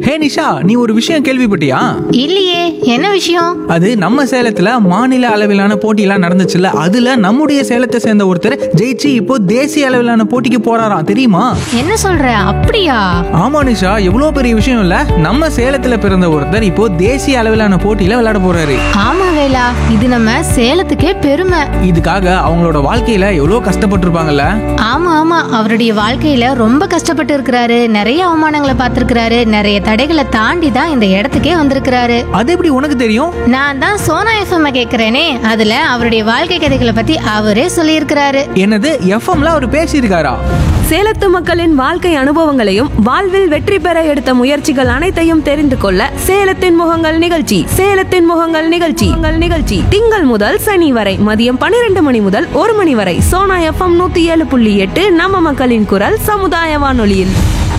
ஹே நிஷா நீ ஒரு விஷயம் கேள்விப்பட்டியா இல்லையே என்ன விஷயம் அது நம்ம சேலத்துல மாநில அளவிலான போட்டியெல்லாம் நடந்துச்சுல்ல அதுல நம்முடைய சேலத்தை சேர்ந்த ஒருத்தர் ஜெயிச்சு இப்போ தேசிய அளவிலான போட்டிக்கு போறாராம் தெரியுமா என்ன சொல்ற அப்படியா ஆமா நிஷா எவ்வளவு பெரிய விஷயம் இல்ல நம்ம சேலத்துல பிறந்த ஒருத்தர் இப்போ தேசிய அளவிலான போட்டியில விளையாட போறாரு ஆமா வேலா இது நம்ம சேலத்துக்கே பெருமை இதுக்காக அவங்களோட வாழ்க்கையில எவ்வளவு கஷ்டப்பட்டிருப்பாங்கல்ல ஆமா ஆமா அவருடைய வாழ்க்கையில ரொம்ப கஷ்டப்பட்டு இருக்கிறாரு நிறைய அவமானங்களை பார்த்திருக்கிறாரு நிறைய தடைகளை தாண்டி தான் இந்த இடத்துக்கே வந்திருக்கிறாரு அது எப்படி உனக்கு தெரியும் நான் தான் சோனா எஃப்எம் கேக்குறேனே அதுல அவருடைய வாழ்க்கை கதைகளை பத்தி அவரே சொல்லியிருக்கிறாரு என்னது எஃப்எம்ல அவர் பேசியிருக்காரா சேலத்து மக்களின் வாழ்க்கை அனுபவங்களையும் வாழ்வில் வெற்றி பெற எடுத்த முயற்சிகள் அனைத்தையும் தெரிந்து கொள்ள சேலத்தின் முகங்கள் நிகழ்ச்சி சேலத்தின் முகங்கள் நிகழ்ச்சி உங்கள் நிகழ்ச்சி திங்கள் முதல் சனி வரை மதியம் பன்னிரண்டு மணி முதல் ஒரு மணி வரை சோனா எஃப்எம் நூத்தி ஏழு புள்ளி எட்டு நம்ம மக்களின் குரல் சமுதாய வானொலியில்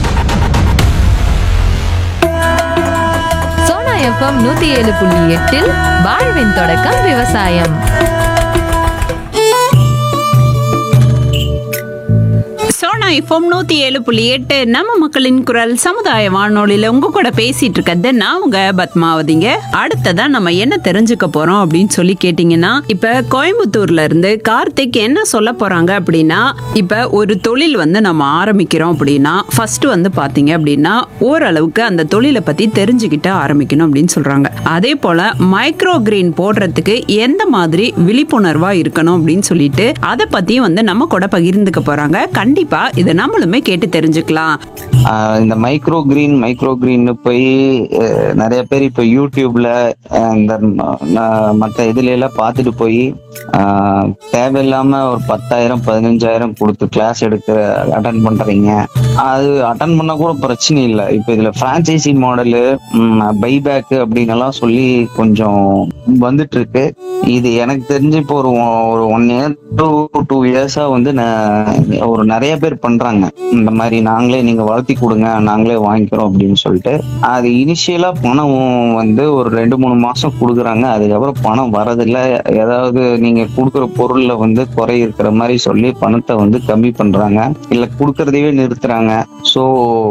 சோனா எஃப்எம் நூத்தி ஏழு புள்ளி எட்டில் வாழ்வின் தொடக்கம் விவசாயம் சோனா எஃப்எம் நூத்தி ஏழு புள்ளி எட்டு நம்ம மக்களின் குரல் சமுதாய வானொலியில உங்க கூட பேசிட்டு இருக்கிறது நான் உங்க பத்மாவதிங்க அடுத்ததா நம்ம என்ன தெரிஞ்சுக்க போறோம் அப்படின்னு சொல்லி கேட்டீங்கன்னா இப்ப கோயம்புத்தூர்ல இருந்து கார்த்திக் என்ன சொல்ல போறாங்க அப்படின்னா இப்ப ஒரு தொழில் வந்து நம்ம ஆரம்பிக்கிறோம் அப்படின்னா ஃபர்ஸ்ட் வந்து பாத்தீங்க அப்படின்னா ஓரளவுக்கு அந்த தொழிலை பத்தி தெரிஞ்சுக்கிட்டு ஆரம்பிக்கணும் அப்படின்னு சொல்றாங்க அதே போல மைக்ரோ கிரீன் போடுறதுக்கு எந்த மாதிரி விழிப்புணர்வா இருக்கணும் அப்படின்னு சொல்லிட்டு அதை பத்தியும் வந்து நம்ம கூட பகிர்ந்துக்க போறாங்க கண்டிப்பா இதை நம்மளுமே கேட்டு தெரிஞ்சுக்கலாம் ஆஹ் இந்த மைக்ரோ கிரீன் மைக்ரோ கிரீன் போய் அஹ், நிறைய பேர் இப்ப யூடியூப்ல அஹ், இந்த ம- ந- மத்த இதுல எல்லாம் பார்த்துட்டு போய் ஆஹ், தேவையில்லாம ஒரு பத்தாயிரம் பதினஞ்சாயிரம் கொடுத்து கிளாஸ் எடுக்கிற அட்டன் பண்றீங்க அது அட்டன் பண்ண கூட பிரச்சனை இல்லை இப்ப இதுல பிரான்ச்சைசி மாடலு பைபேக் அப்படின்னு எல்லாம் சொல்லி கொஞ்சம் வந்துட்டு இருக்கு இது எனக்கு தெரிஞ்சு இப்போ ஒரு ஒ- ஒரு ஒன் இயர் டூ டூ இயர்ஸா வந்து நான் ஒரு நிறைய பேர் பண்றாங்க இந்த மாதிரி நாங்களே நீங்க வளர்த்தி கொடுங்க நாங்களே வாங்கிக்கிறோம் அப்படின்னு சொல்லிட்டு அது இனிஷியலா பணம் வந்து ஒரு ரெண்டு மூணு மாசம் கொடுக்குறாங்க அதுக்கப்புறம் பணம் வரதில்ல ஏதாவது நீங்க கொடுக்குற பொருள்ல வந்து குறை இருக்கிற மாதிரி சொல்லி பணத்தை வந்து கம்மி பண்றாங்க இல்ல கொடுக்கறதையே நிறுத்துறாங்க சோ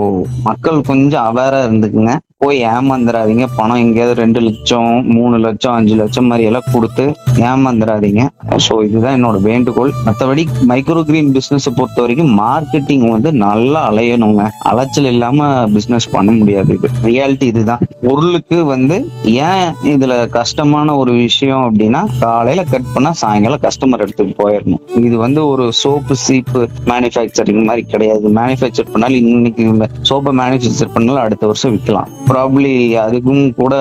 மக்கள் கொஞ்சம் அவேரா இருந்துக்குங்க போய் ஏமாந்துடாதீங்க பணம் எங்கேயாவது ரெண்டு லட்சம் மூணு லட்சம் அஞ்சு லட்சம் மாதிரி எல்லாம் கொடுத்து ஏமாந்துடாதீங்க ஸோ இதுதான் என்னோட வேண்டுகோள் மற்றபடி மைக்ரோ கிரீன் பிசினஸ் பொறுத்த வரைக்கும் மார்க்கெட்டிங் வந்து நல்லா அலையணுங்க அலைச்சல் இல்லாம பிசினஸ் பண்ண முடியாது இது ரியாலிட்டி இதுதான் பொருளுக்கு வந்து ஏன் இதுல கஷ்டமான ஒரு விஷயம் அப்படின்னா காலையில கட் பண்ணா சாயங்காலம் கஸ்டமர் எடுத்துட்டு போயிடணும் இது வந்து ஒரு சோப்பு சீப்பு மேனுஃபேக்சரிங் மாதிரி கிடையாது மேனுஃபேக்சர் பண்ணாலும் இன்னைக்கு சோப்பை மேனுஃபேக்சர் பண்ணாலும் அடுத்த வருஷம் விற்கலாம் ப்ராப்ளி அதுக்கும் கூட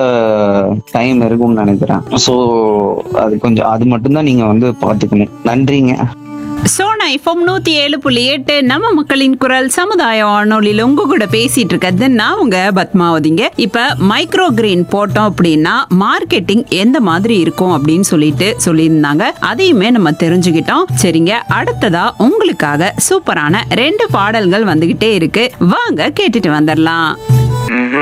டைம் இருக்கும்னு நினைக்கிறேன் ஸோ அது கொஞ்சம் அது மட்டும்தான் நீங்க வந்து பார்த்துக்கணும் நன்றிங்க சோனா எஃப்எம் நூத்தி ஏழு புள்ளி எட்டு நம்ம மக்களின் குரல் சமுதாய வானொலியில உங்க கூட பேசிட்டு இருக்கிறது நான் உங்க பத்மாவதிங்க இப்ப மைக்ரோ கிரீன் போட்டோம் அப்படின்னா மார்க்கெட்டிங் எந்த மாதிரி இருக்கும் அப்படின்னு சொல்லிட்டு சொல்லியிருந்தாங்க அதையுமே நம்ம தெரிஞ்சுக்கிட்டோம் சரிங்க அடுத்ததா உங்களுக்காக சூப்பரான ரெண்டு பாடல்கள் வந்துகிட்டே இருக்கு வாங்க கேட்டுட்டு வந்துடலாம்